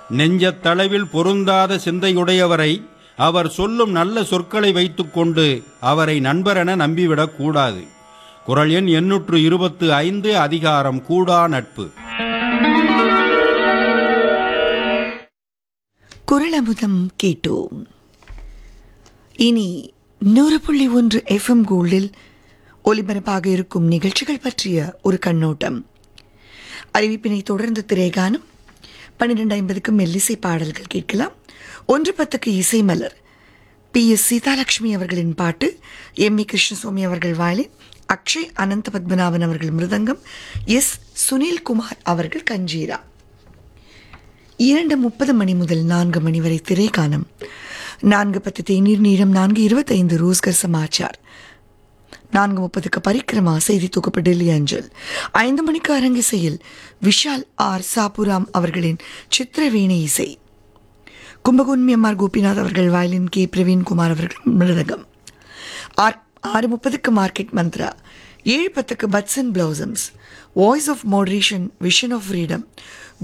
நெஞ்சத்தளவில் பொருந்தாத சிந்தையுடையவரை அவர் சொல்லும் நல்ல சொற்களை வைத்துக்கொண்டு அவரை நண்பரென நம்பிவிடக் கூடாது குரல் எண் எண்ணூற்று இருபத்து ஐந்து அதிகாரம் கூடா நட்பு குரலமுதம் கேட்டோம் இனி நூறு புள்ளி ஒன்று எஃப்எம் கோல்டில் ஒலிபரப்பாக இருக்கும் நிகழ்ச்சிகள் பற்றிய ஒரு கண்ணோட்டம் அறிவிப்பினை தொடர்ந்து திரைகானம் பன்னிரெண்டு ஐம்பதுக்கு மெல்லிசை பாடல்கள் கேட்கலாம் ஒன்று பத்துக்கு இசை மலர் பி எஸ் சீதாலட்சுமி அவர்களின் பாட்டு எம் ஏ கிருஷ்ணசுவாமி அவர்கள் வயலின் அக்ஷய் அனந்த பத்மநாபன் அவர்கள் மிருதங்கம் எஸ் சுனில்குமார் அவர்கள் கஞ்சீரா இரண்டு முப்பது மணி முதல் நான்கு மணி வரை திரைக்காலம் நான்கு பத்து தேநீர் நீரம் நான்கு இருபத்தைந்து ரோஸ்கர் சமாச்சார் நான்கு முப்பதுக்கு பரிக்கிரமா செய்தி தொகுப்பு டெல்லி அஞ்சல் ஐந்து மணிக்கு அரங்கிசையில் விஷால் ஆர் சாபுராம் அவர்களின் சித்திரவீணை இசை கும்பகோன்மி எம்ஆர் கோபிநாத் அவர்கள் வயலின் கே பிரவீன்குமார் அவர்கள் மிருதகம் ஆர் ஆறு முப்பதுக்கு மார்க்கெட் மந்த்ரா ஏழு பத்துக்கு buds and blossoms voice of moderation vision of freedom